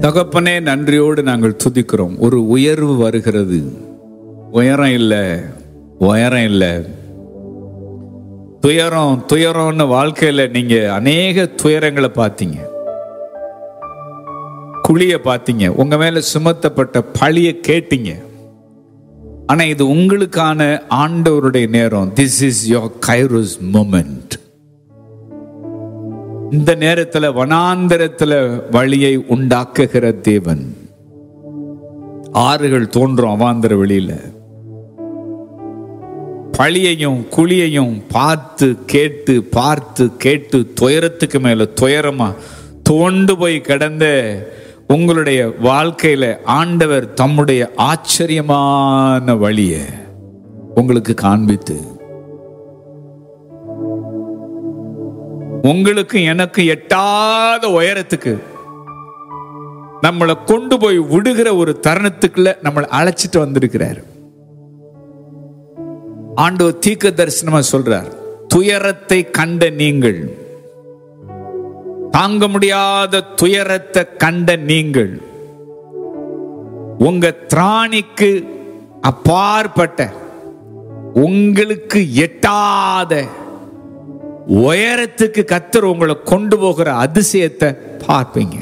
தகப்பனே நன்றியோடு நாங்கள் துதிக்கிறோம் ஒரு உயர்வு வருகிறது உயரம் இல்லை உயரம் இல்லை துயரம் துயரம்னு வாழ்க்கையில நீங்க அநேக துயரங்களை பார்த்தீங்க குழிய பார்த்தீங்க உங்க மேல சுமத்தப்பட்ட பழிய கேட்டீங்க ஆனா இது உங்களுக்கான ஆண்டவருடைய நேரம் this is your kairos moment இந்த நேரத்துல வனாந்தரத்துல வழியை உண்டாக்குகிற தேவன் ஆறுகள் தோன்றும் அவாந்தர வெளியில பழியையும் குழியையும் பார்த்து கேட்டு பார்த்து கேட்டு துயரத்துக்கு மேல துயரமா தோண்டு போய் கிடந்த உங்களுடைய வாழ்க்கையில ஆண்டவர் தம்முடைய ஆச்சரியமான வழியை உங்களுக்கு காண்பித்து உங்களுக்கு எனக்கு எட்டாத உயரத்துக்கு நம்மளை கொண்டு போய் விடுகிற ஒரு தருணத்துக்குள்ள நம்மளை அழைச்சிட்டு வந்திருக்கிறார் ஆண்டவர் தீர்க்க தரிசனமா சொல்றார் துயரத்தை கண்ட நீங்கள் தாங்க முடியாத துயரத்தை கண்ட நீங்கள் உங்க திராணிக்கு அப்பாற்பட்ட உங்களுக்கு எட்டாத உயரத்துக்கு கத்தர் உங்களை கொண்டு போகிற அதிசயத்தை பார்ப்பீங்க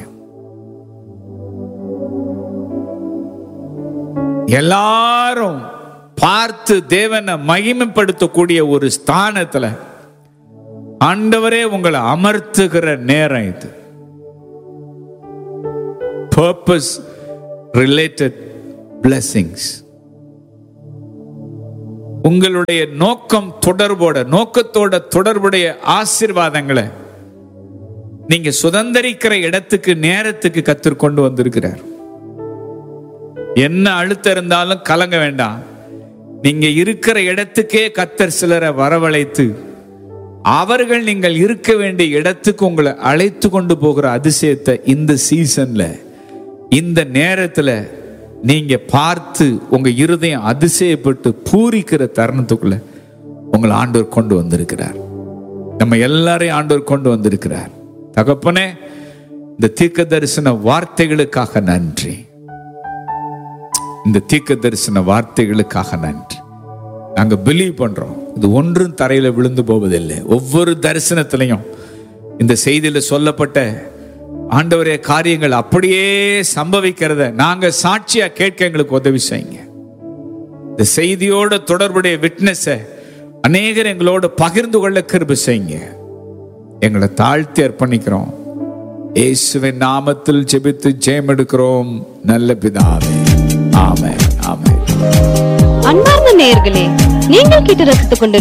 எல்லாரும் பார்த்து தேவனை மகிமைப்படுத்தக்கூடிய ஒரு ஸ்தானத்துல ஆண்டவரே உங்களை அமர்த்துகிற நேரம் இது பர்பஸ் ரிலேட்டட் blessings உங்களுடைய நோக்கம் தொடர்போட நோக்கத்தோட தொடர்புடைய ஆசீர்வாதங்களை நீங்க சுதந்திரிக்கிற இடத்துக்கு நேரத்துக்கு கத்தர் கொண்டு வந்திருக்கிறார் என்ன அழுத்தம் இருந்தாலும் கலங்க வேண்டாம் நீங்க இருக்கிற இடத்துக்கே கத்தர் சிலரை வரவழைத்து அவர்கள் நீங்கள் இருக்க வேண்டிய இடத்துக்கு உங்களை அழைத்து கொண்டு போகிற அதிசயத்தை இந்த சீசன்ல இந்த நேரத்துல நீங்க பார்த்து உங்க இருதயம் அதிசயப்பட்டு பூரிக்கிற தருணத்துக்குள்ள உங்களை ஆண்டவர் கொண்டு வந்திருக்கிறார் நம்ம எல்லாரையும் ஆண்டவர் கொண்டு வந்திருக்கிறார் தகப்பனே இந்த தீர்க்க தரிசன வார்த்தைகளுக்காக நன்றி இந்த தீர்க்க தரிசன வார்த்தைகளுக்காக நன்றி நாங்க பிலீவ் பண்றோம் இது ஒன்றும் தரையில விழுந்து போவதில்லை ஒவ்வொரு தரிசனத்திலையும் இந்த செய்தியில சொல்லப்பட்ட ஆண்டவரே காரியங்கள் அப்படியே சம்பவிக்கிறத நாங்க சாட்சியா கேட்க எங்களுக்கு உதவி செய்யுங்க இந்த செய்தியோட தொடர்புடைய விட்னஸ அநேகர் எங்களோட பகிர்ந்து கொள்ள கிருபை செய்யுங்க எங்களை தாழ்த்தி அர்ப்பணிக்கிறோம் இயேசுவின் நாமத்தில் ஜெபித்து ஜெயம் எடுக்கிறோம் நல்ல பிதாவே ஆமென் ஆமென் அன்பார்ந்த நேயர்களே நீங்கள் கேட்டு ரசித்துக் கொண்டிருக்கும்